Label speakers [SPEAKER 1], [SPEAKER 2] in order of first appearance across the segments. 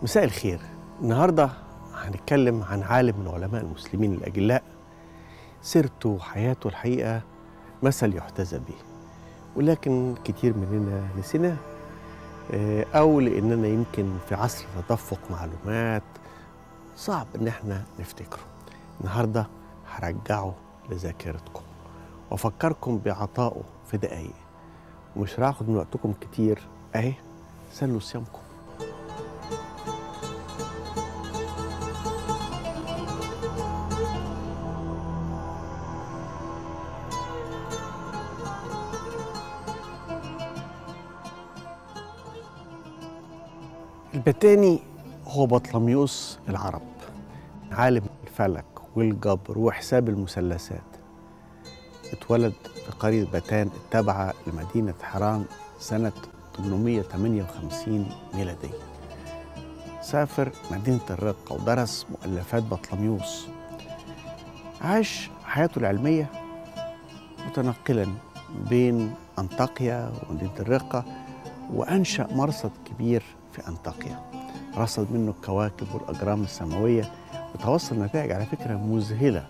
[SPEAKER 1] مساء الخير النهارده هنتكلم عن عالم من علماء المسلمين الاجلاء سيرته وحياته الحقيقه مثل يحتذى به ولكن كتير مننا نسيناه آه، او لاننا يمكن في عصر تدفق معلومات صعب ان احنا نفتكره النهارده هرجعه لذاكرتكم وافكركم بعطائه في دقايق ومش هاخد من وقتكم كتير اهي سلوا صيامكم البتاني هو بطلميوس العرب عالم الفلك والجبر وحساب المثلثات اتولد في قرية بتان التابعة لمدينة حران سنة 858 ميلادية سافر مدينة الرقة ودرس مؤلفات بطلميوس عاش حياته العلمية متنقلا بين أنطاكيا ومدينة الرقة وأنشأ مرصد كبير في أنطاكيا رصد منه الكواكب والأجرام السماوية وتوصل نتائج على فكرة مذهلة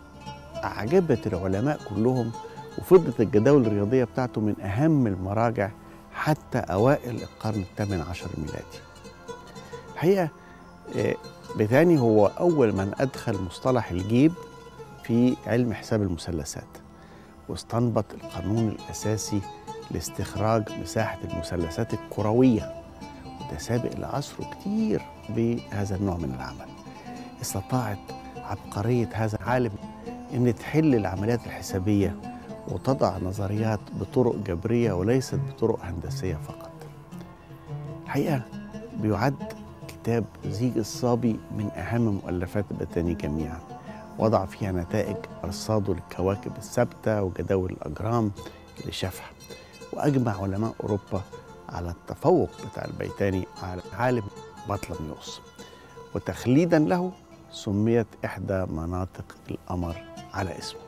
[SPEAKER 1] أعجبت العلماء كلهم وفضلت الجداول الرياضية بتاعته من أهم المراجع حتى أوائل القرن الثامن عشر الميلادي الحقيقة آه، بتاني هو أول من أدخل مصطلح الجيب في علم حساب المثلثات واستنبط القانون الأساسي لاستخراج مساحة المثلثات الكروية وده سابق لعصره كتير بهذا النوع من العمل استطاعت عبقرية هذا العالم أن تحل العمليات الحسابية وتضع نظريات بطرق جبرية وليست بطرق هندسية فقط الحقيقة بيعد كتاب زيج الصابي من أهم مؤلفات البتاني جميعا وضع فيها نتائج أرصاده للكواكب الثابتة وجداول الأجرام اللي شافها وأجمع علماء أوروبا على التفوق بتاع البيتاني على عالم بطلميوس وتخليدا له سميت إحدى مناطق القمر على اسمه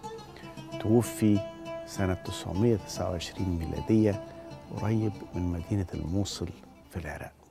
[SPEAKER 1] توفي سنة 929 ميلادية قريب من مدينة الموصل في العراق